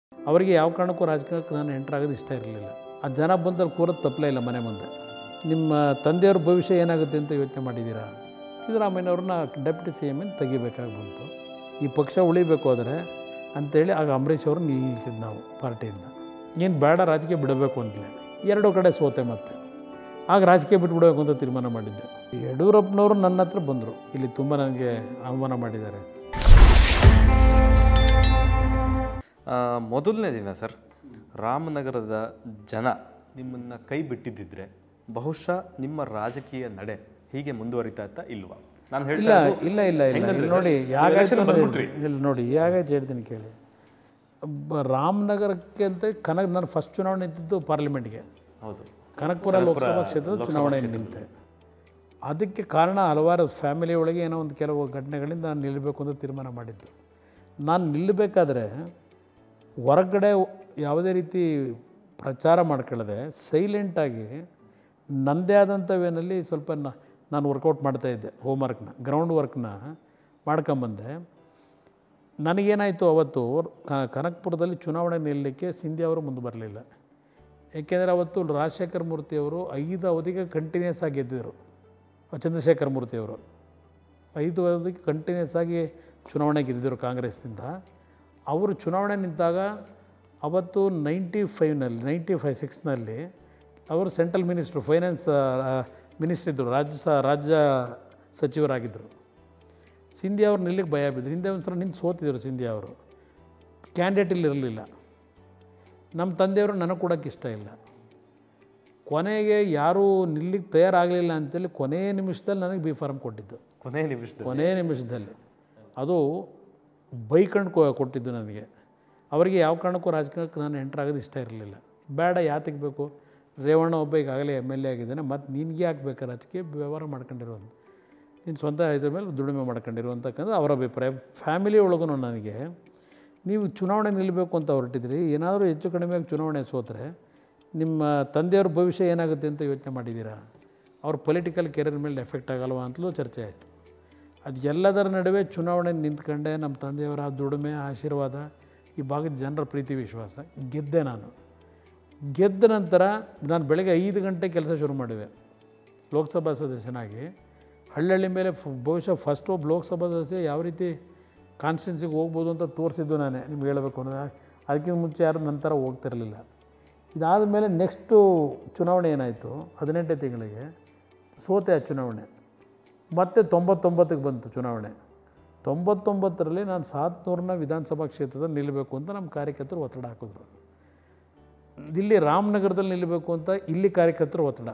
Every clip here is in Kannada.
ಅವರಿಗೆ ಯಾವ ಕಾರಣಕ್ಕೂ ರಾಜಕಾರಣಕ್ಕೆ ನಾನು ಎಂಟ್ರ್ ಆಗೋದು ಇಷ್ಟ ಇರಲಿಲ್ಲ ಆ ಜನ ಬಂದಲ್ಲಿ ಕೂರೋದು ತಪ್ಪಲೇ ಇಲ್ಲ ಮನೆ ಮುಂದೆ ನಿಮ್ಮ ತಂದೆಯವ್ರ ಭವಿಷ್ಯ ಏನಾಗುತ್ತೆ ಅಂತ ಯೋಚನೆ ಮಾಡಿದ್ದೀರಾ ಸಿದ್ದರಾಮಯ್ಯನವ್ರನ್ನ ಡೆಪ್ಯೂಟಿ ಸಿ ಎಮ್ ತೆಗಿಬೇಕಾಗಿ ಬಂತು ಈ ಪಕ್ಷ ಉಳಿಬೇಕು ಆದರೆ ಅಂಥೇಳಿ ಆಗ ಅಂಬರೀಷ್ ಅವರು ನಿಲ್ಲಿಸಿದ್ದು ನಾವು ಪಾರ್ಟಿಯಿಂದ ಏನು ಬೇಡ ರಾಜಕೀಯ ಬಿಡಬೇಕು ಅಂತಲೇ ಎರಡೂ ಕಡೆ ಸೋತೆ ಮತ್ತೆ ಆಗ ರಾಜಕೀಯ ಬಿಟ್ಬಿಡಬೇಕು ಅಂತ ತೀರ್ಮಾನ ಮಾಡಿದ್ದೆ ಯಡಿಯೂರಪ್ಪನವರು ನನ್ನ ಹತ್ರ ಬಂದರು ಇಲ್ಲಿ ತುಂಬ ನನಗೆ ಅವಮಾನ ಮಾಡಿದ್ದಾರೆ ಆ, ಮೊದಲನೇ ದಿನ ಸರ್ ರಾಮನಗರದ ಜನ ನಿಮ್ಮನ್ನು ಕೈ ಬಿಟ್ಟಿದ್ದಿದ್ರೆ ಬಹುಶಃ ನಿಮ್ಮ ರಾಜಕೀಯ ನಡೆ ಹೀಗೆ ಮುಂದುವರಿತಾ ಇತ್ತಾ ಇಲ್ವಾ ನಾನು ಇಲ್ಲ ಹೇಳ್ತಾ ಇರೋದು ಇಲ್ಲ ಇಲ್ಲ ಇಲ್ಲ ಹೆಂಗಂದ್ರೆ ಇಲ್ಲಿ ಸರ್, ನೋಡಿ ನೀವು ಯಾಗಾಯ್ತು election ಅನ್ನೋದು- ಬಂದ್ಬಿಟ್ರಿ. ಇಲ್ಲ ನೋಡಿ ಯಾಗಾಯ್ತು ಹೇಳ್ತೀನಿ ಕೇಳಿ ಬ- ರಾಮನಗರಕ್ಕೆ ಅಂತ ಕನಕ ನಾನು ಫಸ್ಟ್ ಚುನಾವಣೆ ನಿಂತಿದ್ದು ಪಾರ್ಲಿಮೆಂಟ್ಗೆ ಹೌದು ಕನಕಪುರ ಲೋಕಸಭಾ ಕ್ಷೇತ್ರದ ಚುನಾವಣೆ ನಿಂತೆ ಅದಕ್ಕೆ ಕಾರಣ ಹಲವಾರು ಫ್ಯಾಮಿಲಿ ಒಳಗೆ ಏನೋ ಒಂದು ಕೆಲವು ಘಟನೆಗಳಿಂದ ನಾನು ನಿಲ್ಲಬೇಕು ಅಂತ ತೀರ್ಮಾನ ಮಾಡಿದ್ದು ನಾನು ನಿಲ್ಲಬೇಕಾದ್ರೆ ಹೊರಗಡೆ ಯಾವುದೇ ರೀತಿ ಪ್ರಚಾರ ಮಾಡ್ಕೊಳ್ಳದೆ ಸೈಲೆಂಟಾಗಿ ನನ್ನದೇ ಆದಂಥ ವೇನಲ್ಲಿ ಸ್ವಲ್ಪ ನ- ನಾನು ವರ್ಕೌಟ್ ಮಾಡ್ತಾಯಿದ್ದೆ ಹೋಮ್ವರ್ಕ್ನ ಗ್ರೌಂಡ್ ವರ್ಕ್ನ ಮಾಡ್ಕೊಂಬಂದೆ ನನಗೇನಾಯಿತು ಅವತ್ತು ಕ- ಕನಕಪುರದಲ್ಲಿ ಚುನಾವಣೆ ನಿಲ್ಲಲಿಕ್ಕೆ ಸಿಂಧ್ಯಾ ಅವರು ಮುಂದೆ ಬರಲಿಲ್ಲ ಏಕೆಂದರೆ ಅವತ್ತು ರಾಜಶೇಖರ ಮೂರ್ತಿಯವರು ಐದು ಅವಧಿಗೆ ಕಂಟಿನ್ಯೂಸ್ ಆಗಿ ಗೆದ್ದಿದ್ರು ಚಂದ್ರಶೇಖರ ಮೂರ್ತಿಯವರು ಐದು ಅವಧಿಗೆ ಕಂಟಿನ್ಯೂಸ್ ಆಗಿ ಚುನಾವಣೆ ಗೆದ್ದಿದ್ದರು ಕಾಂಗ್ರೆಸ್ನಿಂದ ಅವರು ಚುನಾವಣೆ ನಿಂತಾಗ ಅವತ್ತು ನೈಂಟಿ ಫೈವ್ನಲ್ಲಿ ನೈಂಟಿ ಫೈವ್ ಸಿಕ್ಸ್ನಲ್ಲಿ ಅವರು ಸೆಂಟ್ರಲ್ ಮಿನಿಸ್ಟ್ರು ಫೈನಾನ್ಸ್ ಮಿನಿಸ್ಟ್ರ್ ಇದ್ದರು ರಾಜ್ಯ ಸ ರಾಜ್ಯ ಸಚಿವರಾಗಿದ್ದರು ಸಿಂಧ್ಯಾ ಅವ್ರು ನಿಲ್ಲಿಗೆ ಭಯ ಬಿದ್ದರು ಹಿಂದೆ ಒಂದು ಸಲ ನಿಂತು ಸೋತಿದ್ರು ಸಿಂಧ್ಯಾ ಅವರು ಕ್ಯಾಂಡಿಡೇಟ್ ಇಲ್ಲಿ ಇರಲಿಲ್ಲ ನಮ್ಮ ತಂದೆಯವರು ನನಗೆ ಕೊಡೋಕ್ಕೆ ಇಷ್ಟ ಇಲ್ಲ ಕೊನೆಗೆ ಯಾರೂ ನಿಲ್ಲಿಗೆ ತಯಾರಾಗಲಿಲ್ಲ ಅಂತೇಳಿ ಕೊನೆಯ ನಿಮಿಷದಲ್ಲಿ ನನಗೆ ಬಿ ಫಾರ್ಮ್ ಕೊಟ್ಟಿದ್ದು ಕೊನೆಯ ನಿಮಿಷದಲ್ಲಿ ಕೊನೆಯ ನಿಮಿಷದಲ್ಲಿ ಅದು ಬೈಕಂಡು ಕೊ ಕೊಟ್ಟಿದ್ದು ನನಗೆ ಅವರಿಗೆ ಯಾವ ಕಾರಣಕ್ಕೂ ರಾಜಕಾರಣಕ್ಕೆ ನಾನು ಎಂಟ್ರ್ ಆಗೋದು ಇಷ್ಟ ಇರಲಿಲ್ಲ ಬೇಡ ಯಾತಕ್ಕೆ ಬೇಕು ರೇವಣ್ಣ ಒಬ್ಬ ಈಗಾಗಲೇ ಎಮ್ ಎಲ್ ಎ ಆಗಿದ್ದಾನೆ ಮತ್ತು ನಿನಗೆ ಹಾಕ್ಬೇಕು ರಾಜಕೀಯ ವ್ಯವಹಾರ ಮಾಡ್ಕೊಂಡಿರೋದು ನೀನು ಸ್ವಂತ ಇದ್ರ ಮೇಲೆ ದುಡಿಮೆ ಮಾಡ್ಕೊಂಡಿರು ಅಂತಕ್ಕಂಥ ಅವರ ಅಭಿಪ್ರಾಯ ಫ್ಯಾಮಿಲಿ ಒಳಗೂ ನನಗೆ ನೀವು ಚುನಾವಣೆ ನಿಲ್ಲಬೇಕು ಅಂತ ಹೊರಟಿದ್ರಿ ಏನಾದರೂ ಹೆಚ್ಚು ಕಡಿಮೆಯಾಗಿ ಚುನಾವಣೆ ಸೋತ್ರೆ ನಿಮ್ಮ ತಂದೆಯವ್ರ ಭವಿಷ್ಯ ಏನಾಗುತ್ತೆ ಅಂತ ಯೋಚನೆ ಮಾಡಿದ್ದೀರಾ ಅವ್ರ ಪೊಲಿಟಿಕಲ್ ಕೆರಿಯರ್ ಮೇಲೆ ಎಫೆಕ್ಟ್ ಆಗಲ್ವಾ ಅಂತಲೂ ಚರ್ಚೆ ಆಯಿತು ಅದು ಎಲ್ಲದರ ನಡುವೆ ಚುನಾವಣೆ ನಿಂತ್ಕೊಂಡೆ ನಮ್ಮ ತಂದೆಯವರ ದುಡಿಮೆ ಆಶೀರ್ವಾದ ಈ ಭಾಗದ ಜನರ ಪ್ರೀತಿ ವಿಶ್ವಾಸ ಗೆದ್ದೆ ನಾನು ಗೆದ್ದ ನಂತರ ನಾನು ಬೆಳಗ್ಗೆ ಐದು ಗಂಟೆ ಕೆಲಸ ಶುರು ಮಾಡಿದೆ ಲೋಕಸಭಾ ಸದಸ್ಯನಾಗಿ ಹಳ್ಳಹಳ್ಳಿ ಮೇಲೆ ಫ್- ಬಹುಶಃ ಫಸ್ಟ್ ಒಬ್ಬ ಲೋಕಸಭಾ ಸದಸ್ಯ ಯಾವ ರೀತಿ ಕಾನ್ಸ್ಟಿಟ್ಯೂನ್ಸಿಗೆ ಹೋಗ್ಬೋದು ಅಂತ ತೋರಿಸಿದ್ದು ನಾನೇ ನಿಮ್ಗೆ ಹೇಳಬೇಕು ಅಂದರೆ ಅದಕ್ಕಿಂತ ಮುಂಚೆ ಯಾರು ನಂತರ ಹೋಗ್ತಿರಲಿಲ್ಲ ಇದಾದ ಮೇಲೆ ನೆಕ್ಸ್ಟು ಚುನಾವಣೆ ಏನಾಯಿತು ಹದಿನೆಂಟನೇ ತಿಂಗಳಿಗೆ ಸೋತೆ ಆ ಚುನಾವಣೆ ಮತ್ತೆ ತೊಂಬತ್ತೊಂಬತ್ತಕ್ಕೆ ಬಂತು ಚುನಾವಣೆ ತೊಂಬತ್ತೊಂಬತ್ತರಲ್ಲಿ ನಾನು ಸಾತ್ನೂರನ್ನ ವಿಧಾನಸಭಾ ಕ್ಷೇತ್ರದಲ್ಲಿ ನಿಲ್ಲಬೇಕು ಅಂತ ನಮ್ಮ ಕಾರ್ಯಕರ್ತರು ಒತ್ತಡ ಹಾಕಿದ್ರು ಇಲ್ಲಿ ರಾಮನಗರದಲ್ಲಿ ನಿಲ್ಲಬೇಕು ಅಂತ ಇಲ್ಲಿ ಕಾರ್ಯಕರ್ತರು ಒತ್ತಡ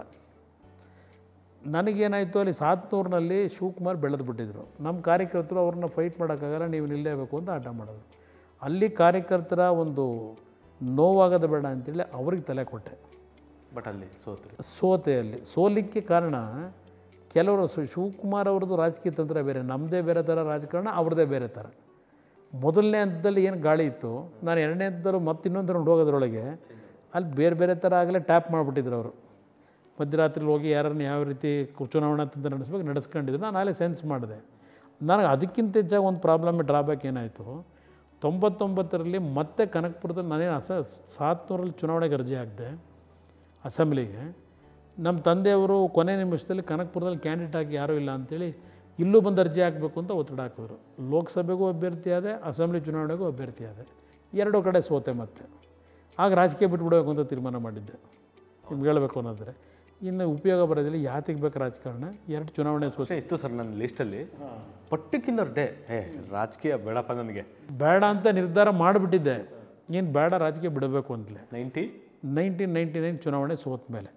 ನನಗೇನಾಯಿತು ಅಲ್ಲಿ ಸಾತ್ನೂರಿನಲ್ಲಿ ಶಿವಕುಮಾರ್ ಬೆಳೆದು ಬಿಟ್ಟಿದ್ರು ನಮ್ಮ ಕಾರ್ಯಕರ್ತರು ಅವ್ರನ್ನ ಫೈಟ್ ಮಾಡೋಕ್ಕಾಗಲ್ಲ ನೀವು ನಿಲ್ಲೇಬೇಕು ಅಂತ ಆಟ ಮಾಡೋದು ಅಲ್ಲಿ ಕಾರ್ಯಕರ್ತರ ಒಂದು ನೋವಾಗದ ಬೇಡ ಅಂತೇಳಿ ಅವ್ರಿಗೆ ತಲೆ ಕೊಟ್ಟೆ ಬಟ್ ಅಲ್ಲಿ ಸೋತ್ರಿ ಸೋತೆ ಅಲ್ಲಿ ಸೋಲಿಕ್ಕೆ ಕಾರಣ ಕೆಲವರು ಸು- ಶಿವಕುಮಾರ್ ಅವ್ರದ್ದು ರಾಜಕೀಯ ತಂತ್ರ ಬೇರೆ ನಮ್ಮದೇ ಬೇರೆ ಥರ ರಾಜಕಾರಣ ಅವ್ರದ್ದೇ ಬೇರೆ ಥರ ಮೊದಲನೇ ಹಂತದಲ್ಲಿ ಏನು ಗಾಳಿ ಇತ್ತು ನಾನು ಎರಡನೇ ಹಂತದಲ್ಲೂ ಮತ್ತೆ ಇನ್ನೊಂದು ರೌಂಡ್ ಹೋಗೋದ್ರೊಳಗೆ ಅಲ್ಲಿ ಬೇರೆ ಬೇರೆ ಥರ ಆಗಲೇ ಟ್ಯಾಪ್ ಮಾಡಿಬಿಟ್ಟಿದ್ರು ಅವರು ಮಧ್ಯರಾತ್ರಿ ಹೋಗಿ ಯಾರನ್ನ ಯಾವ ರೀತಿ ಕು- ಚುನಾವಣಾ ತಂತ್ರ ನಡೆಸ್ಬೇಕು ನಡೆಸ್ಕೊಂಡಿದ್ರು ನಾನು ಅಲ್ಲೇ ಸೆನ್ಸ್ ಮಾಡಿದೆ ನನಗೆ ಅದಕ್ಕಿಂತ ಹೆಚ್ಚಾಗಿ ಒಂದು ಪ್ರಾಬ್ಲಮ್ ಡ್ರಾಬ್ಯಾಕ್ ಏನಾಯಿತು ತೊಂಬತ್ತೊಂಬತ್ತರಲ್ಲಿ ಮತ್ತೆ ಕನಕಪುರದಲ್ಲಿ ನಾನೇನು ಅಸ ಸಾತ್ನೂರಲ್ಲಿ ಚುನಾವಣೆಗೆ ಅರ್ಜಿ ಹಾಕಿದೆ ಅಸೆಂಬ್ಲಿಗೆ ನಮ್ಮ ತಂದೆಯವರು ಕೊನೆ ನಿಮಿಷದಲ್ಲಿ ಕನಕಪುರದಲ್ಲಿ ಕ್ಯಾಂಡಿಡೇಟ್ ಆಗಿ ಯಾರೂ ಇಲ್ಲ ಅಂತೇಳಿ ಇಲ್ಲೂ ಬಂದು ಅರ್ಜಿ ಹಾಕಬೇಕು ಅಂತ ಒತ್ತಡ ಹಾಕಿದ್ರು ಲೋಕಸಭೆಗೂ ಅಭ್ಯರ್ಥಿ ಆದೆ ಅಸೆಂಬ್ಲಿ ಚುನಾವಣೆಗೂ ಅಭ್ಯರ್ಥಿ ಆದೆ ಎರಡೂ ಕಡೆ ಸೋತೆ ಮತ್ತೆ ಆಗ ರಾಜಕೀಯ ಬಿಟ್ಬಿಡಬೇಕು ಅಂತ ತೀರ್ಮಾನ ಮಾಡಿದ್ದೆ ನಿಮ್ಗೆ ಹೇಳಬೇಕು ಅನ್ನೋದ್ರೆ ಇನ್ನು ಉಪಯೋಗ ಬರೋದಿಲ್ಲ ಯಾತಿಗೆ ಬೇಕು ರಾಜಕಾರಣ ಎರಡು ಚುನಾವಣೆ ಸೋತೆ ಪ್ರಶ್ನೆ ಇತ್ತು ಸರ್ ನನ್ನ ಲಿಸ್ಟಲ್ಲಿ ಪರ್ಟಿಕ್ಯುಲರ್ ಡೇ ಏ ರಾಜಕೀಯ ಬೇಡಪ್ಪ ನನಗೆ ಬೇಡ ಅಂತ ನಿರ್ಧಾರ ಮಾಡಿಬಿಟ್ಟಿದ್ದೆ ಏನು ಬೇಡ ರಾಜಕೀಯ ಬಿಡಬೇಕು ಅಂತಲೇ ನೈಂಟಿ ನೈನ್ಟೀನ್ ನೈಂಟಿ ನೈನ್ ಚುನಾವಣೆ ಸೋತ ಮೇಲೆ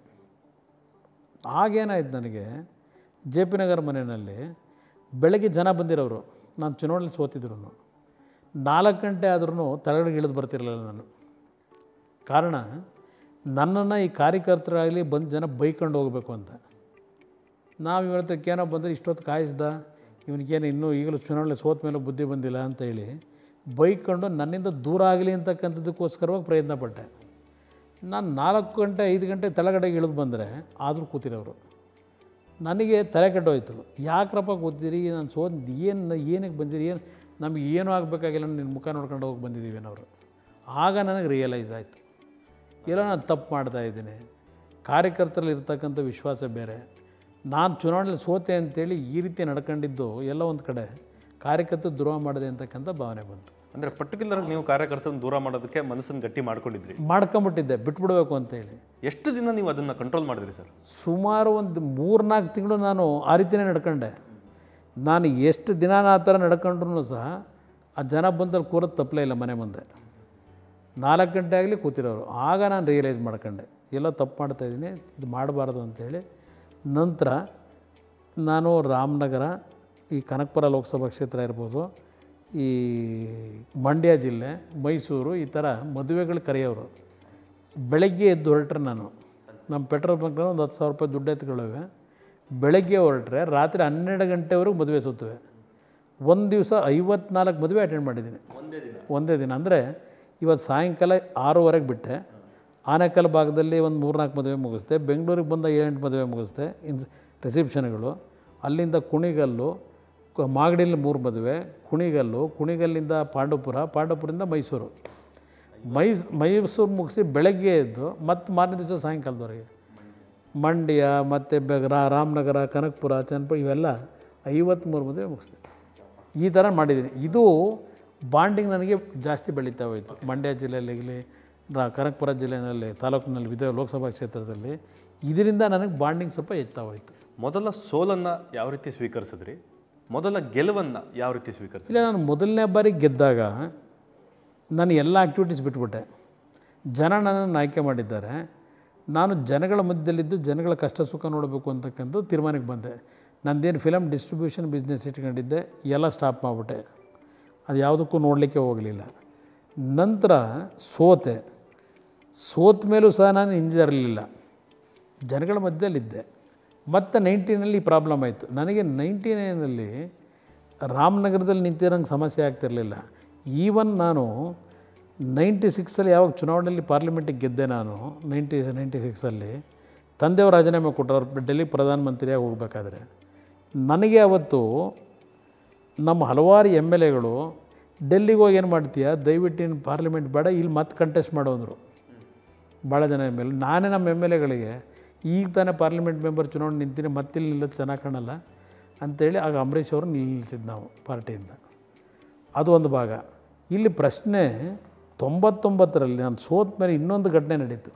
ಆಗೇನಾಯ್ತು ನನಗೆ ಜೆ ಪಿ ನಗರ ಮನೆಯಲ್ಲಿ ಬೆಳಗ್ಗೆ ಜನ ಬಂದಿರೋರು ನಾನು ಚುನಾವಣೆಯಲ್ಲಿ ಸೋತಿದ್ರು ನಾಲ್ಕು ಗಂಟೆ ಆದ್ರೂ ತಲೆಗಡೆಗೆ ಇಳಿದು ಬರ್ತಿರಲಿಲ್ಲ ನಾನು ಕಾರಣ ನನ್ನನ್ನು ಈ ಕಾರ್ಯಕರ್ತರಾಗಲಿ ಬಂದು ಜನ ಬೈಕೊಂಡು ಹೋಗಬೇಕು ಅಂತ ನಾವು ಇವತ್ತಕ್ಕೆ ಏನೋ ಬಂದರೆ ಇಷ್ಟೊತ್ತು ಕಾಯಿಸ್ದ ಇವನಿಗೇನು ಇನ್ನೂ ಈಗಲೂ ಚುನಾವಣೆ ಸೋತ ಮೇಲೆ ಬುದ್ಧಿ ಬಂದಿಲ್ಲ ಅಂತ ಹೇಳಿ ಬೈಕೊಂಡು ನನ್ನಿಂದ ದೂರ ಆಗಲಿ ಅಂತಕ್ಕಂಥದ್ದಕ್ಕೋಸ್ಕರವಾಗಿ ಪ್ರಯತ್ನ ಪಟ್ಟೆ ನಾನು ನಾಲ್ಕು ಗಂಟೆ ಐದು ಗಂಟೆ ತಲೆಗಡೆಗೆ ಇಳಿದು ಬಂದರೆ ಆದರೂ ಕೂತಿರೋರು ನನಗೆ ತಲೆ ಕೆಟ್ಟೋಯ್ತು ಯಾಕ್ರಪ್ಪ ಕೂತಿರಿ ನಾನು ಸೋತ್ ಏನು ಏನಕ್ಕೆ ಬಂದಿರಿ ಏನು ನಮಗೆ ಏನೂ ಆಗಬೇಕಾಗಿಲ್ಲ ನಿನ್ನ ಮುಖ ನೋಡ್ಕೊಂಡು ಹೋಗಿ ಬಂದಿದ್ದೀವಿ ನಾವು ಆಗ ನನಗೆ ರಿಯಲೈಸ್ ಆಯಿತು ಎಲ್ಲೋ ನಾನು ತಪ್ಪು ಮಾಡ್ತಾ ಇದ್ದೀನಿ ಕಾರ್ಯಕರ್ತರಲ್ಲಿ ಇರ್ತಕ್ಕಂಥ ವಿಶ್ವಾಸ ಬೇರೆ ನಾನು ಚುನಾವಣೆಯಲ್ಲಿ ಸೋತೆ ಅಂತೇಳಿ ಈ ರೀತಿ ನಡ್ಕೊಂಡಿದ್ದು ಎಲ್ಲ ಒಂದು ಕಡೆ ಕಾರ್ಯಕರ್ತರು ದ್ರೋಹ ಮಾಡಿದೆ ಅಂತಕ್ಕಂಥ ಭಾವನೆ ಬಂತು ಅಂದರೆ ಪರ್ಟಿಕ್ಯುಲರ್ ನೀವು ಕಾರ್ಯಕರ್ತನ ದೂರ ಮಾಡೋದಕ್ಕೆ ಮನಸ್ಸನ್ನು ಗಟ್ಟಿ ಮಾಡ್ಕೊಂಡಿದ್ರಿ ಮಾಡ್ಕೊಂಬಿಟ್ಟಿದ್ದೆ ಬಿಟ್ಬಿಡ್ಬೇಕು ಅಂತೇಳಿ ಎಷ್ಟು ದಿನ ನೀವು ಅದನ್ನು ಕಂಟ್ರೋಲ್ ಮಾಡಿದ್ರಿ ಸರ್ ಸುಮಾರು ಒಂದು ಮೂರ್ನಾಲ್ಕು ತಿಂಗಳು ನಾನು ಆ ರೀತಿಯೇ ನಡ್ಕೊಂಡೆ ನಾನು ಎಷ್ಟು ದಿನ ಆ ಥರ ನಡ್ಕೊಂಡ್ರು ಸಹ ಆ ಜನ ಬಂದಲ್ಲಿ ಕೂರೋದು ತಪ್ಪಲೇ ಇಲ್ಲ ಮನೆ ಮುಂದೆ ನಾಲ್ಕು ಗಂಟೆ ಆಗಲಿ ಕೂತಿರೋರು ಆಗ ನಾನು ರಿಯಲೈಸ್ ಮಾಡ್ಕೊಂಡೆ ಎಲ್ಲ ತಪ್ಪು ಮಾಡ್ತಾಯಿದ್ದೀನಿ ಇದು ಮಾಡಬಾರ್ದು ಅಂತೇಳಿ ನಂತರ ನಾನು ರಾಮನಗರ ಈ ಕನಕಪುರ ಲೋಕಸಭಾ ಕ್ಷೇತ್ರ ಇರ್ಬೋದು ಈ ಮಂಡ್ಯ ಜಿಲ್ಲೆ ಮೈಸೂರು ಈ ಥರ ಮದುವೆಗಳು ಕರೆಯೋರು ಬೆಳಗ್ಗೆ ಎದ್ದು ಹೊರಟ್ರೆ ನಾನು ನಮ್ಮ ಪೆಟ್ರೋಲ್ ಬಂಕ್ನಲ್ಲಿ ಒಂದು ಹತ್ತು ಸಾವಿರ ರೂಪಾಯಿ ದುಡ್ಡು ಎತ್ಕೊಳ್ಳುವೆ ಬೆಳಗ್ಗೆ ಹೊರಟ್ರೆ ರಾತ್ರಿ ಹನ್ನೆರಡು ಗಂಟೆವರೆಗೂ ಮದುವೆ ಸುತ್ತುವೆ ಒಂದು ದಿವಸ ಐವತ್ನಾಲ್ಕು ಮದುವೆ ಅಟೆಂಡ್ ಮಾಡಿದ್ದೀನಿ ಒಂದೇ ದಿನ ಅಂದರೆ ಇವತ್ತು ಸಾಯಂಕಾಲ ಆರೂವರೆಗೆ ಬಿಟ್ಟೆ ಆನೇಕಲ್ ಭಾಗದಲ್ಲಿ ಒಂದು ಮೂರ್ನಾಲ್ಕು ಮದುವೆ ಮುಗಿಸ್ದೆ ಬೆಂಗಳೂರಿಗೆ ಬಂದ ಏಳೆಂಟು ಮದುವೆ ಮುಗಿಸ್ದೆ ಇನ್ ರಿಸೆಪ್ಷನ್ಗಳು ಅಲ್ಲಿಂದ ಕುಣಿಗಲ್ಲು ಕ- ಮಾಗಡಿಲಿ ಮೂರು ಮದುವೆ ಕುಣಿಗಲ್ಲು ಕುಣಿಗಲ್ಲಿಂದ ಪಾಂಡವಪುರ ಪಾಂಡವಪುರದಿಂದ ಮೈಸೂರು ಮೈಸ್ ಮೈಸೂರು ಮುಗಿಸಿ ಬೆಳಗ್ಗೆ ಎದ್ದು ಮತ್ತು ಮಾರನೇ ದಿವಸ ಸಾಯಂಕಾಲದವರೆಗೆ ಮಂಡ್ಯ ಮತ್ತು ಬೆ ರಾ ರಾಮನಗರ ಕನಕಪುರ ಚನ್ನಪುರ ಇವೆಲ್ಲ ಐವತ್ತ್ಮೂರು ಮದುವೆ ಮುಗಿಸ್ದೆ ಈ ಥರ ಮಾಡಿದ್ದೀನಿ ಇದು ಬಾಂಡಿಂಗ್ ನನಗೆ ಜಾಸ್ತಿ ಬೆಳೀತಾ ಹೋಯಿತು ಮಂಡ್ಯ ಜಿಲ್ಲೆಯಲ್ಲಿ ರಾ ಕನಕಪುರ ಜಿಲ್ಲೆಯಲ್ಲಿ ತಾಲೂಕಿನಲ್ಲಿ ವಿಧ ಲೋಕಸಭಾ ಕ್ಷೇತ್ರದಲ್ಲಿ ಇದರಿಂದ ನನಗೆ ಬಾಂಡಿಂಗ್ ಸ್ವಲ್ಪ ಹೆಚ್ಚುತ್ತಾ ಹೋಯಿತು ಮೊದಲ ಸೋಲನ್ನು ಯಾವ ರೀತಿ ಸ್ವೀಕರಿಸಿದ್ರಿ ಮೊದಲ ಗೆಲುವನ್ನು ಯಾವ ರೀತಿ ಸ್ವೀಕರಿಸಿದ್ರಿ ಇಲ್ಲ ನಾನು ಮೊದಲನೇ ಬಾರಿ ಗೆದ್ದಾಗ ನಾನು ಎಲ್ಲ ಆ್ಯಕ್ಟಿವಿಟೀಸ್ ಬಿಟ್ಬಿಟ್ಟೆ ಜನ ನನ್ನನ್ನು ಆಯ್ಕೆ ಮಾಡಿದ್ದಾರೆ ನಾನು ಜನಗಳ ಮಧ್ಯದಲ್ಲಿದ್ದು ಜನಗಳ ಕಷ್ಟ ಸುಖ ನೋಡಬೇಕು ಅಂತಕ್ಕಂಥ ತೀರ್ಮಾನಕ್ಕೆ ಬಂದೆ ನಂದೇನು ಫಿಲಮ್ ಡಿಸ್ಟ್ರಿಬ್ಯೂಷನ್ ಬಿಸ್ನೆಸ್ ಇಟ್ಕೊಂಡಿದ್ದೆ ಎಲ್ಲ ಸ್ಟಾಪ್ ಮಾಡಿಬಿಟ್ಟೆ ಅದು ಯಾವುದಕ್ಕೂ ನೋಡಲಿಕ್ಕೆ ಹೋಗಲಿಲ್ಲ ನಂತರ ಸೋತೆ ಸೋತ ಮೇಲೂ ಸಹ ನಾನು ಹಿಂಜರಿಲಿಲ್ಲ ಜನಗಳ ಮಧ್ಯದಲ್ಲಿದ್ದೆ ಮತ್ತು ನೈಂಟೀನಲ್ಲಿ ಪ್ರಾಬ್ಲಮ್ ಆಯಿತು ನನಗೆ ನೈಂಟಿ ನೈನಲ್ಲಿ ರಾಮನಗರದಲ್ಲಿ ನಿಂತಿರೋಂಗೆ ಸಮಸ್ಯೆ ಆಗ್ತಿರಲಿಲ್ಲ ಈವನ್ ನಾನು ನೈಂಟಿ ಸಿಕ್ಸಲ್ಲಿ ಯಾವಾಗ ಚುನಾವಣೆಯಲ್ಲಿ ಪಾರ್ಲಿಮೆಂಟಿಗೆ ಗೆದ್ದೆ ನಾನು ನೈಂಟಿ ನೈಂಟಿ ಸಿಕ್ಸಲ್ಲಿ ತಂದೆಯವರು ರಾಜೀನಾಮೆ ಕೊಟ್ಟರು ಅವ್ರು ಡೆಲ್ಲಿ ಪ್ರಧಾನಮಂತ್ರಿಯಾಗಿ ಹೋಗಬೇಕಾದ್ರೆ ನನಗೆ ಅವತ್ತು ನಮ್ಮ ಹಲವಾರು ಎಮ್ ಎಲ್ ಎಗಳು ಡೆಲ್ಲಿಗೆ ಹೋಗಿ ಏನು ಮಾಡ್ತೀಯ ದಯವಿಟ್ಟು ಇನ್ನು ಪಾರ್ಲಿಮೆಂಟ್ ಬೇಡ ಇಲ್ಲಿ ಮತ್ತೆ ಕಂಟೆಸ್ಟ್ ಮಾಡು ಅಂದರು ಭಾಳ ಜನ ಎಮ್ ಎಲ್ ನಾನೇ ನಮ್ಮ ಎಮ್ ಎಲ್ ಎಗಳಿಗೆ ಈಗ ತಾನೇ ಪಾರ್ಲಿಮೆಂಟ್ ಮೆಂಬರ್ ಚುನಾವಣೆ ನಿಂತೀನಿ ಮತ್ತಿಲ್ಲಿ ನಿಲ್ಲೋದು ಚೆನ್ನಾಗಿ ಕಾಣಲ್ಲ ಅಂತೇಳಿ ಆಗ ಅಂಬರೀಷ್ ಅವರು ನಿಲ್ಲಿಸಿದ್ದು ನಾವು ಪಾರ್ಟಿಯಿಂದ ಅದು ಒಂದು ಭಾಗ ಇಲ್ಲಿ ಪ್ರಶ್ನೆ ತೊಂಬತ್ತೊಂಬತ್ತರಲ್ಲಿ ನಾನು ಸೋತ ಮೇಲೆ ಇನ್ನೊಂದು ಘಟನೆ ನಡೀತು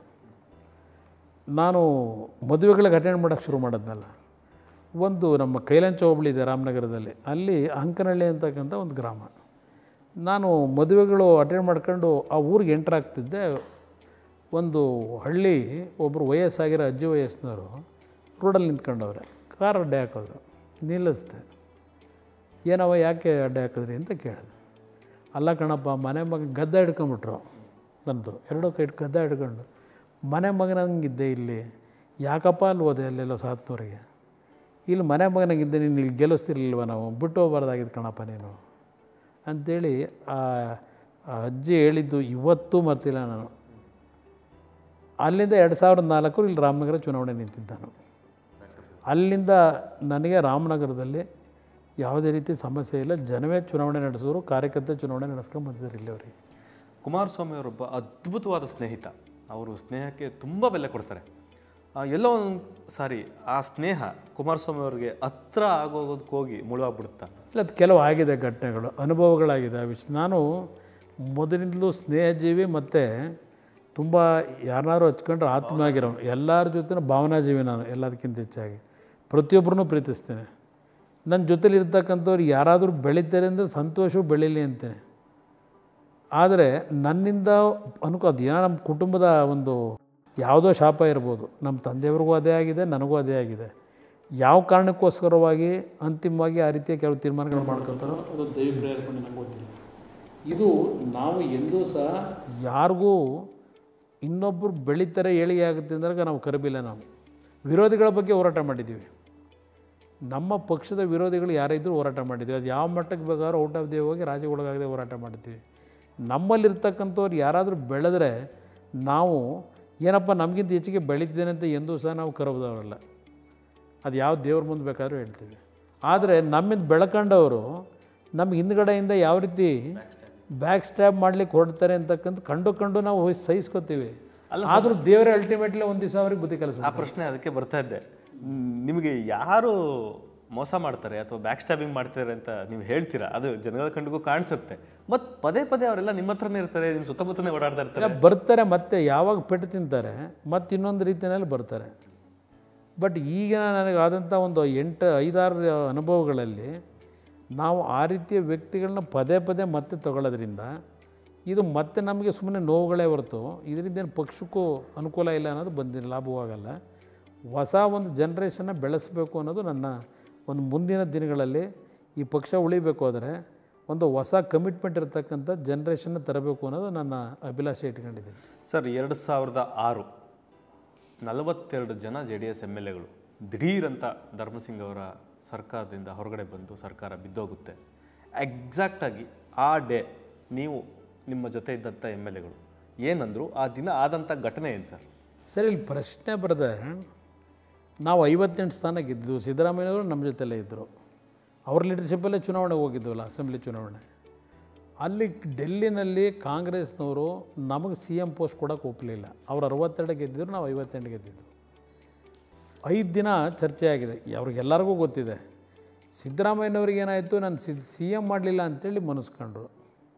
ನಾನು ಮದುವೆಗಳಿಗೆ ಅಟೆಂಡ್ ಮಾಡೋಕ್ಕೆ ಶುರು ಮಾಡಿದ್ನಲ್ಲ ಒಂದು ನಮ್ಮ ಕೈಲಂಚ ಹೋಬಳಿ ಇದೆ ರಾಮನಗರದಲ್ಲಿ ಅಲ್ಲಿ ಅಂಕನಹಳ್ಳಿ ಅಂತಕ್ಕಂಥ ಒಂದು ಗ್ರಾಮ ನಾನು ಮದುವೆಗಳು ಅಟೆಂಡ್ ಮಾಡ್ಕೊಂಡು ಆ ಊರಿಗೆ ಎಂಟ್ರ್ ಆಗ್ತಿದ್ದೆ ಒಂದು ಹಳ್ಳಿ ಒಬ್ಬರು ವಯಸ್ಸಾಗಿರೋ ಅಜ್ಜಿ ವಯಸ್ಸಿನವರು ರೋಡಲ್ಲಿ ನಿಂತ್ಕೊಂಡವ್ರೆ ಕಾರ್ ಅಡ್ಡೆ ಹಾಕಿದ್ರು ನಿಲ್ಲಿಸ್ದೆ ಏನವ ಯಾಕೆ ಅಡ್ಡೆ ಹಾಕಿದ್ರಿ ಅಂತ ಕೇಳಿದೆ ಅಲ್ಲ ಕಣಪ್ಪ ಮನೆ ಮಗ ಗದ್ದೆ ಹಿಡ್ಕೊಂಬಿಟ್ರು ಬಂದು ಎರಡೂ ಕೈ ಹಿಡ್- ಗದ್ದೆ ಹಿಡ್ಕೊಂಡು ಮನೆ ಮಗನಂಗಿದ್ದೆ ಇಲ್ಲಿ ಯಾಕಪ್ಪ ಅಲ್ಲಿ ಹೋದೆ ಅಲ್ಲೆಲ್ಲೋ ಸಾತ್ನೂರಿಗೆ ಇಲ್ಲಿ ಮನೆ ಮಗನಾಗಿದ್ದೆ ನೀನು ಇಲ್ಲಿ ಗೆಲ್ಲಿಸ್ತಿರ್ಲಿಲ್ವ ನಾವು ಬಿಟ್ಟು ಹೋಗ್ಬಾರ್ದಾಗಿದ್ದು ಕಣಪ್ಪ ನೀನು ಅಂಥೇಳಿ ಆ ಆ ಅಜ್ಜಿ ಹೇಳಿದ್ದು ಇವತ್ತೂ ಮರ್ತಿಲ್ಲ ನಾನು ಅಲ್ಲಿಂದ ಎರಡು ಸಾವಿರದ ನಾಲ್ಕು ಇಲ್ಲಿ ರಾಮನಗರ ಚುನಾವಣೆ ನಿಂತಿದ್ದ ನಾನು ಅಲ್ಲಿಂದ ನನಗೆ ರಾಮನಗರದಲ್ಲಿ ಯಾವುದೇ ರೀತಿ ಸಮಸ್ಯೆ ಇಲ್ಲ ಜನವೇ ಚುನಾವಣೆ ನಡೆಸೋರು ಕಾರ್ಯಕರ್ತ ಚುನಾವಣೆ ನಡೆಸ್ಕೊಂಡು ಬಂದಿದ್ದಾರೆ ಇಲ್ಲಿವರೆಗೆ ಕುಮಾರಸ್ವಾಮಿ ಅವರೊಬ್ಬ ಅದ್ಭುತವಾದ ಸ್ನೇಹಿತ ಅವರು ಸ್ನೇಹಕ್ಕೆ ತುಂಬ ಬೆಲೆ ಕೊಡ್ತಾರೆ ಆ, ಎಲ್ಲೋ ಒಂದು ಸಾರಿ ಆ ಸ್ನೇಹ ಕುಮಾರಸ್ವಾಮಿ ಅವರಿಗೆ ಹತ್ರ ಆಗೋದಕ್ಕೆ ಹೋಗಿ ಮುಳುವಾಗ್ಬಿಡುತ್ತಾ ಇಲ್ಲ ಅದು ಕೆಲವು ಆಗಿದೆ ಘಟನೆಗಳು ಅನುಭವಗಳಾಗಿದೆ ಆ ವಿಷಯ ನಾನು ಮೊದಲಿಂದಲೂ ಸ್ನೇಹಜೀವಿ ಮತ್ತು ತುಂಬ ಯಾರನ್ನಾರು ಹಚ್ಕೊಂಡ್ರೆ ಆತ್ಮ ಆಗಿರೋನು ಎಲ್ಲರ ಜೊತೆ ಭಾವನಾಜೀವಿ ನಾನು ಎಲ್ಲದಕ್ಕಿಂತ ಹೆಚ್ಚಾಗಿ ಪ್ರತಿಯೊಬ್ಬರನ್ನೂ ಪ್ರೀತಿಸ್ತೇನೆ ನನ್ನ ಜೊತೆಲಿ ಇರ್ತಕ್ಕಂಥವ್ರು ಯಾರಾದರೂ ಬೆಳೀತಾರೆ ಅಂದರೆ ಸಂತೋಷವು ಬೆಳೀಲಿ ಅಂತೇನೆ ಆದರೆ ನನ್ನಿಂದ ಅನ್ಕೋ ಅದು ಏನೋ ನಮ್ಮ ಕುಟುಂಬದ ಒಂದು ಯಾವುದೋ ಶಾಪ ಇರ್ಬೋದು ನಮ್ಮ ತಂದೆಯವ್ರಿಗೂ ಅದೇ ಆಗಿದೆ ನನಗೂ ಅದೇ ಆಗಿದೆ ಯಾವ ಕಾರಣಕ್ಕೋಸ್ಕರವಾಗಿ ಅಂತಿಮವಾಗಿ ಆ ರೀತಿಯ ಕೆಲವು ತೀರ್ಮಾನಗಳು ಮಾಡ್ಕೊತಾರೋ ಅದು ದೈವ ಪ್ರೇರೇಪಣೆ ನಂಗೆ ಗೊತ್ತಿಲ್ಲ ಇದು ನಾವು ಎಂದೂ ಸಹ ಯಾರಿಗೂ ಇನ್ನೊಬ್ಬರು ಬೆಳೀತಾರೆ ಏಳಿಗೆ ಆಗುತ್ತೆ ಅಂದಾಗ ನಾವು ಕರಬಿಲ್ಲ ನಾವು ವಿರೋಧಿಗಳ ಬಗ್ಗೆ ಹೋರಾಟ ಮಾಡಿದ್ದೀವಿ ನಮ್ಮ ಪಕ್ಷದ ವಿರೋಧಿಗಳು ಯಾರೇ ಇದ್ದರೂ ಹೋರಾಟ ಮಾಡಿದ್ದೀವಿ ಅದು ಯಾವ ಮಟ್ಟಕ್ಕೆ ಬೇಕಾದ್ರೂ ಔಟ್ ಆಫ್ ದಿ ಹೋಗಿ ರಾಜ್ಯ ಒಳಗಾಗದೆ ಹೋರಾಟ ಮಾಡಿದ್ದೀವಿ ನಮ್ಮಲ್ಲಿರ್ತಕ್ಕಂಥವ್ರು ಯಾರಾದರೂ ಬೆಳೆದ್ರೆ ನಾವು ಏನಪ್ಪ ನಮಗಿಂತ ಹೆಚ್ಚಿಗೆ ಬೆಳೀತಿದ್ದೇನೆ ಅಂತ ಎಂದೂ ಸಹ ನಾವು ಕರಬದವರಲ್ಲ ಅದು ಯಾವ ದೇವ್ರ ಮುಂದೆ ಬೇಕಾದ್ರೂ ಹೇಳ್ತೀವಿ ಆದರೆ ನಮ್ಮಿಂದ ಬೆಳ್ಕೊಂಡವರು ನಮ್ಮ ಹಿಂದ್ಗಡೆಯಿಂದ ಯಾವ ರೀತಿ ಬ್ಯಾಕ್ ಸ್ಟ್ಯಾಬ್ ಮಾಡ್ಲಿಕ್ಕೆ ಹೊರಡ್ತಾರೆ ಅಂತಕ್ಕಂಥ ಕಂಡು ಕಂಡು ನಾವು ಹೋಗಿ ಸಹಿಸ್ಕೋತೀವಿ ಆದರೂ ದೇವರೇ ಅಲ್ಟಿಮೇಟ್ಲಿ ಒಂದು ದಿವಸ ಅವ್ರಿಗೆ ಬುದ್ಧಿ ಕಲಿಸ್ ಆ ಪ್ರಶ್ನೆ ಅದಕ್ಕೆ ಬರ್ತಾ ಇದ್ದೆ ಮ್, ನಿಮಗೆ ಯಾರು ಮೋಸ ಮಾಡ್ತಾರೆ ಅಥವಾ ಬ್ಯಾಕ್ ಸ್ಟ್ಯಾಬಿಂಗ್ ಮಾಡ್ತಾರೆ ಅಂತ ನೀವು ಹೇಳ್ತೀರಾ ಅದು ಜನಗಳ ಕಣ್ಣಿಗೂ ಕಾಣಿಸುತ್ತೆ ಮತ್ತು ಪದೇ ಪದೇ ಅವರೆಲ್ಲ ನಿಮ್ಮ ಹತ್ರನೇ ಇರ್ತಾರೆ ನಿಮ್ಮ ಸುತ್ತಮುತ್ತನೇ ಓಡಾಡ್ತಾ ಇರ್ತಾರೆ ಬರ್ತಾರೆ ಮತ್ತೆ ಯಾವಾಗ ಪೆಟ್ಟು ತಿಂತಾರೆ ಮತ್ತೆ ಇನ್ನೊಂದು ರೀತಿಯಲ್ಲಿ ಬರ್ತಾರೆ ಬಟ್ ಈಗ ನನಗೆ ಆದಂಥ ಒಂದು ಎಂಟು ಐದಾರು ಅನುಭವಗಳಲ್ಲಿ ನಾವು ಆ ರೀತಿಯ ವ್ಯಕ್ತಿಗಳನ್ನ ಪದೇ ಪದೇ ಮತ್ತೆ ತಗೊಳ್ಳೋದ್ರಿಂದ ಇದು ಮತ್ತೆ ನಮಗೆ ಸುಮ್ಮನೆ ನೋವುಗಳೇ ಹೊರತು ಇದರಿಂದ ಏನು ಪಕ್ಷಕ್ಕೂ ಅನುಕೂಲ ಇಲ್ಲ ಅನ್ನೋದು ಬಂದಿಲ್ಲ ಲಾಭವಾಗಲ್ಲ ಹೊಸ ಒಂದು ಜನ್ರೇಷನ್ನ ಬೆಳೆಸಬೇಕು ಅನ್ನೋದು ನನ್ನ ಒಂದು ಮುಂದಿನ ದಿನಗಳಲ್ಲಿ ಈ ಪಕ್ಷ ಉಳಿಬೇಕು ಆದರೆ ಒಂದು ಹೊಸ ಕಮಿಟ್ಮೆಂಟ್ ಇರತಕ್ಕಂಥ ಜನ್ರೇಷನ್ನ ತರಬೇಕು ಅನ್ನೋದು ನನ್ನ ಅಭಿಲಾಷೆ ಇಟ್ಕೊಂಡಿದ್ದೀನಿ ಸರ್ ಎರಡು ಸಾವಿರದ ಆರು ನಲವತ್ತೆರಡು ಜನ J D S M L ಎಗಳು ದಿಢೀರ್ ಅಂತ ಧರ್ಮಸಿಂಗ್ ಅವರ ಸರ್ಕಾರದಿಂದ ಹೊರಗಡೆ ಬಂದು ಸರ್ಕಾರ ಬಿದ್ದೋಗುತ್ತೆ ಎಕ್ಸಾಕ್ಟಾಗಿ ಆ ಡೇ ನೀವು ನಿಮ್ಮ ಜೊತೆ ಇದ್ದಂಥ ಎಮ್ ಎಲ್ ಎಗಳು ಏನಂದ್ರು ಆ ದಿನ ಆದಂಥ ಘಟನೆ ಏನು ಸರ್ ಸರ್ ಇಲ್ಲಿ ಪ್ರಶ್ನೆ ಬರದೆ ನಾವು ಐವತ್ತೆಂಟು ಸ್ಥಾನ ಗೆದ್ದಿದ್ದು ಸಿದ್ದರಾಮಯ್ಯವರು ನಮ್ಮ ಜೊತೆಲೇ ಇದ್ದರು ಅವ್ರ ಲೀಡರ್ಶಿಪ್ಪಲ್ಲೇ ಚುನಾವಣೆ ಹೋಗಿದ್ವಲ್ಲ ಅಸೆಂಬ್ಲಿ ಚುನಾವಣೆ ಅಲ್ಲಿ ಡೆಲ್ಲಿನಲ್ಲಿ ಕಾಂಗ್ರೆಸ್ನವರು ನಮಗೆ ಸಿ ಎಮ್ ಪೋಸ್ಟ್ ಕೊಡೋಕೆ ಒಪ್ಪಲಿಲ್ಲ ಅವ್ರು ಅರವತ್ತೆರಡು ಗೆದ್ದಿದ್ರು ನಾವು ಐವತ್ತೆಂಟು ಗೆದ್ದಿದ್ದು ಐದು ದಿನ ಚರ್ಚೆ ಆಗಿದೆ ಅವ್ರಿಗೆಲ್ಲರಿಗೂ ಗೊತ್ತಿದೆ ಸಿದ್ದರಾಮಯ್ಯನವ್ರಿಗೆ ಏನಾಯಿತು ನಾನು ಸಿ ಸಿ ಎಮ್ ಮಾಡಲಿಲ್ಲ ಅಂತೇಳಿ ಮನಸ್ಕೊಂಡ್ರು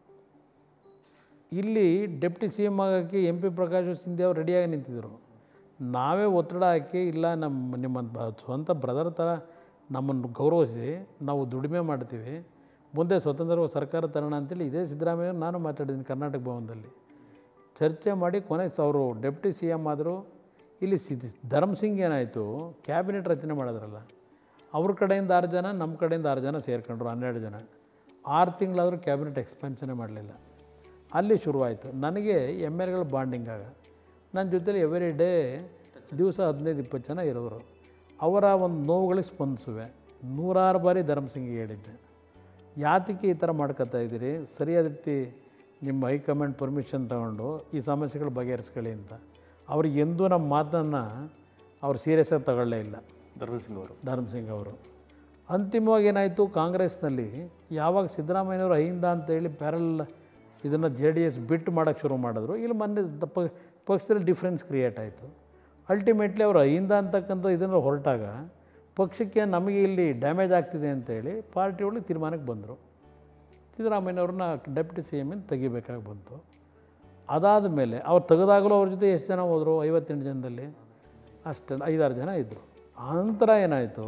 ಇಲ್ಲಿ ಡೆಪ್ಟಿ ಸಿ ಎಮ್ ಆಗೋಕ್ಕೆ ಎಂ ಪಿ ಪ್ರಕಾಶ್ ಸಿಂಧೆ ಅವರು ರೆಡಿಯಾಗಿ ನಿಂತಿದ್ದರು ನಾವೇ ಒತ್ತಡ ಹಾಕಿ ಇಲ್ಲ ನಮ್ಮ ನಿಮ್ಮ ಬ- ಸ್ವಂತ ಬ್ರದರ್ ಥರ ನಮ್ಮನ್ನು ಗೌರವಿಸಿ ನಾವು ದುಡಿಮೆ ಮಾಡ್ತೀವಿ ಮುಂದೆ ಸ್ವತಂತ್ರ ಸರ್ಕಾರ ತರೋಣ ಅಂತೇಳಿ ಇದೇ ಸಿದ್ದರಾಮಯ್ಯ ನಾನು ಮಾತಾಡಿದ್ದೀನಿ ಕರ್ನಾಟಕ ಭವನದಲ್ಲಿ ಚರ್ಚೆ ಮಾಡಿ ಕೊನೆಗೆ ಅವರು ಡೆಪ್ಟಿ ಸಿ ಎಮ್ ಆದರು ಇಲ್ಲಿ ಸಿ ಧರ್ಮ್ ಸಿಂಗ್ ಏನಾಯಿತು ಕ್ಯಾಬಿನೆಟ್ ರಚನೆ ಮಾಡಿದ್ರಲ್ಲ ಅವ್ರ ಕಡೆಯಿಂದ ಆರು ಜನ ನಮ್ಮ ಕಡೆಯಿಂದ ಆರು ಜನ ಸೇರ್ಕೊಂಡ್ರು ಹನ್ನೆರಡು ಜನ ಆರು ತಿಂಗಳಾದರೂ ಕ್ಯಾಬಿನೆಟ್ ಎಕ್ಸ್ಪೆನ್ಷನೇ ಮಾಡಲಿಲ್ಲ ಅಲ್ಲಿ ಶುರುವಾಯಿತು ನನಗೆ ಎಮ್ ಎಲ್ಗಳ ಬಾಂಡಿಂಗ್ ಆಗ ನನ್ನ ಜೊತೆಲಿ ಎವ್ರಿ ಡೇ ದಿವಸ ಹದಿನೈದು ಇಪ್ಪತ್ತು ಜನ ಇರೋರು ಅವರ ಒಂದು ನೋವುಗಳಿಗೆ ಸ್ಪಂದಿಸುವೆ ನೂರಾರು ಬಾರಿ ಧರ್ಮಸಿಂಗಿಗೆ ಹೇಳಿದ್ದೆ ಯಾತಕ್ಕೆ ಈ ಥರ ಮಾಡ್ಕೊತಾ ಇದ್ದೀರಿ ಸರಿಯಾದ ರೀತಿ ನಿಮ್ಮ ಹೈಕಮಾಂಡ್ ಪರ್ಮಿಷನ್ ತಗೊಂಡು ಈ ಸಮಸ್ಯೆಗಳು ಬಗೆಹರಿಸ್ಕೊಳ್ಳಿ ಅಂತ ಅವ್ರಿಗೆ ಎಂದೂ ನಮ್ಮ ಮಾತನ್ನು ಅವ್ರು ಸೀರಿಯಸ್ಸಾಗಿ ತಗೊಳ್ಳೇ ಇಲ್ಲ ಧರ್ಮಸಿಂಗ್ ಅವರು ಧರ್ಮಸಿಂಗ್ ಅವರು ಅಂತಿಮವಾಗಿ ಏನಾಯಿತು ಕಾಂಗ್ರೆಸ್ನಲ್ಲಿ ಯಾವಾಗ ಸಿದ್ದರಾಮಯ್ಯನವರು ಅಹಿಂದ ಅಂತೇಳಿ ಪ್ಯಾರಲ್ ಇದನ್ನು ಜೆ ಡಿ ಎಸ್ ಬಿಟ್ಟು ಮಾಡೋಕ್ಕೆ ಶುರು ಮಾಡಿದ್ರು ಇಲ್ಲಿ ಮೊನ್ನೆ ದ- ಪ- ಪಕ್ಷದಲ್ಲಿ ಡಿಫ್ರೆನ್ಸ್ ಕ್ರಿಯೇಟ್ ಆಯಿತು ಅಲ್ಟಿಮೇಟ್ಲಿ ಅವರು ಅಹಿಂದ ಅಂತಕ್ಕಂಥ ಇದನ್ನು ಹೊರಟಾಗ ಪಕ್ಷಕ್ಕೆ ನಮಗೆ ಇಲ್ಲಿ ಡ್ಯಾಮೇಜ್ ಆಗ್ತಿದೆ ಅಂತೇಳಿ ಪಾರ್ಟಿ ಒಳಗೆ ತೀರ್ಮಾನಕ್ಕೆ ಬಂದರು ಸಿದ್ದರಾಮಯ್ಯವ್ರನ್ನ ಡೆಪ್ಟಿ ಸಿ ಎಮ್ ತೆಗಿಬೇಕಾಗಿ ಬಂತು ಅದಾದ ಮೇಲೆ ಅವ್ರು ತೆಗೆದಾಗಲೂ ಅವ್ರ ಜೊತೆ ಎಷ್ಟು ಜನ ಹೋದರು ಐವತ್ತೆಂಟು ಜನದಲ್ಲಿ ಅಷ್ಟು ಐದಾರು ಜನ ಇದ್ದರು ಆನಂತರ ಏನಾಯಿತು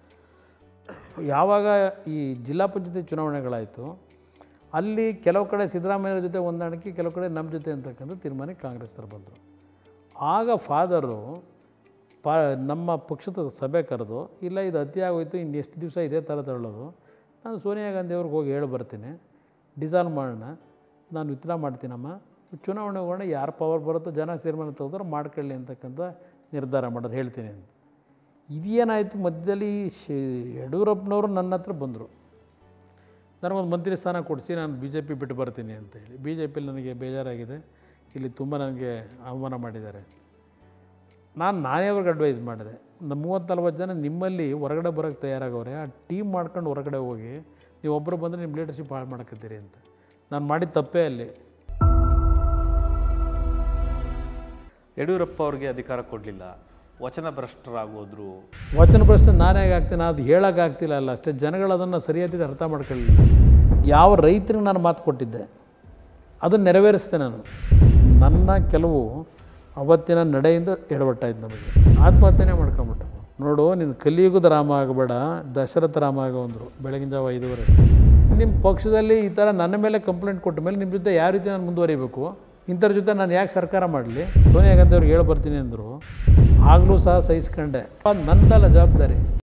ಯಾವಾಗ ಈ ಜಿಲ್ಲಾ ಪಂಚಾಯತಿ ಚುನಾವಣೆಗಳಾಯಿತು ಅಲ್ಲಿ ಕೆಲವು ಕಡೆ ಸಿದ್ದರಾಮಯ್ಯರ ಜೊತೆ ಹೊಂದಾಣಿಕೆ ಕೆಲವು ಕಡೆ ನಮ್ಮ ಜೊತೆ ಅಂತಕ್ಕಂಥ ತೀರ್ಮಾನಕ್ಕೆ ಕಾಂಗ್ರೆಸ್ನವ್ರು ಬಂದರು ಆಗ ಫಾದರು ಪಾ ನಮ್ಮ ಪಕ್ಷದ ಸಭೆ ಕರೆದು ಇಲ್ಲ ಇದು ಅತಿ ಆಗೋಯ್ತು ಇನ್ನು ಎಷ್ಟು ದಿವಸ ಇದೇ ಥರ ತಗೊಳ್ಳೋದು ನಾನು ಸೋನಿಯಾ ಗಾಂಧಿ ಅವ್ರಿಗೆ ಹೋಗಿ ಹೇಳಿ ಬರ್ತೀನಿ ಡಿಸಾಲ್ವ್ ಮಾಡೋಣ ನಾನು ವಿತ್ಡ್ರಾ ಮಾಡ್ತೀನಮ್ಮ ಚುನಾವಣೆ ಹೋಗೋಣ ಯಾರು ಪವರ್ ಬರುತ್ತೋ ಜನ ತೀರ್ಮಾನ ತೆಗೆದ್ರೆ ಮಾಡ್ಕೊಳ್ಳಿ ಅಂತಕ್ಕಂಥ ನಿರ್ಧಾರ ಮಾಡೋದು ಹೇಳ್ತೀನಿ ಅಂತ ಇದೇನಾಯಿತು ಮಧ್ಯದಲ್ಲಿ ಶಿ ಯಡಿಯೂರಪ್ಪನವರು ನನ್ನ ಹತ್ರ ಬಂದರು ನನಗೊಂದು ಮಂತ್ರಿ ಸ್ಥಾನ ಕೊಡಿಸಿ ನಾನು ಬಿ ಜೆ ಪಿ ಬಿಟ್ಟು ಬರ್ತೀನಿ ಅಂತ ಹೇಳಿ ಬಿ ಜೆ ಪಿಲಿ ನನಗೆ ಬೇಜಾರಾಗಿದೆ ಇಲ್ಲಿ ತುಂಬ ನನಗೆ ಅವಮಾನ ಮಾಡಿದ್ದಾರೆ ನಾನು ನಾನೇ ಅವ್ರಿಗೆ ಅಡ್ವೈಸ್ ಮಾಡಿದೆ ನಮ್ಮ ಮೂವತ್ತು ನಲ್ವತ್ತು ಜನ ನಿಮ್ಮಲ್ಲಿ ಹೊರಗಡೆ ಬರೋಕ್ಕೆ ತಯಾರಾಗವ್ರೆ ಆ ಟೀಮ್ ಮಾಡ್ಕೊಂಡು ಹೊರಗಡೆ ಹೋಗಿ ನೀವು ಒಬ್ಬರು ಬಂದರೆ ನಿಮ್ಮ ಲೀಡರ್ಶಿಪ್ ಹಾಳು ಮಾಡ್ಕೊತೀರಿ ಅಂತ ನಾನು ಮಾಡಿದ ತಪ್ಪೇ ಅಲ್ಲಿ ಯಡಿಯೂರಪ್ಪ ಅವ್ರಿಗೆ ಅಧಿಕಾರ ಕೊಡಲಿಲ್ಲ ವಚನ ಭ್ರಷ್ಟರಾಗೋದ್ರು ವಚನ ಪ್ರಶ್ನೆ ನಾನೇ ಹೇಗೆ ಆಗ್ತೀನಿ ಅದು ಹೇಳೋಕ್ಕಾಗ್ತಿಲ್ಲ ಅಲ್ಲ ಅಷ್ಟೇ ಜನಗಳು ಅದನ್ನು ಸರಿಯಾದ ಅರ್ಥ ಮಾಡ್ಕೊಳ್ಳಿಲ್ಲ ಯಾವ ರೈತರಿಗೆ ನಾನು ಮಾತು ಕೊಟ್ಟಿದ್ದೆ ಅದನ್ನು ನೆರವೇರಿಸ್ದೆ ನಾನು ನನ್ನ ಕೆಲವು ಅವತ್ತಿನ ನಡೆಯಿಂದ ಎಡವಟ್ಟಾಯ್ತು ನಮಗೆ ಆತ್ಮಹತ್ಯೆನೇ ಮಾಡ್ಕೊಂಬಿಟ್ಟ ನೋಡು ನೀನು ಕಲಿಯುಗದ ರಾಮ ಆಗಬೇಡ ದಶರಥ ರಾಮ ಆಗೋ ಅಂದರು ಬೆಳಗಿನ ಜಾವ ಐದುವರೆ ನಿಮ್ಮ ಪಕ್ಷದಲ್ಲಿ ಈ ಥರ ನನ್ನ ಮೇಲೆ ಕಂಪ್ಲೇಂಟ್ ಕೊಟ್ಟ ಮೇಲೆ ನಿಮ್ಮ ಜೊತೆ ಯಾವ ರೀತಿ ನಾನು ಮುಂದುವರಿಬೇಕು ಇಂಥವ್ರ ಜೊತೆ ನಾನು ಯಾಕೆ ಸರ್ಕಾರ ಮಾಡಲಿ ಸೋನಿಯಾ ಗಾಂಧಿ ಅವ್ರಿಗೆ ಹೇಳಿ ಬರ್ತೀನಿ ಅಂದರು ಆಗಲೂ ಸಹ ಸಹಿಸ್ಕೊಂಡೆ ಅದು ನಂದಲ್ಲ ಜವಾಬ್ದಾರಿ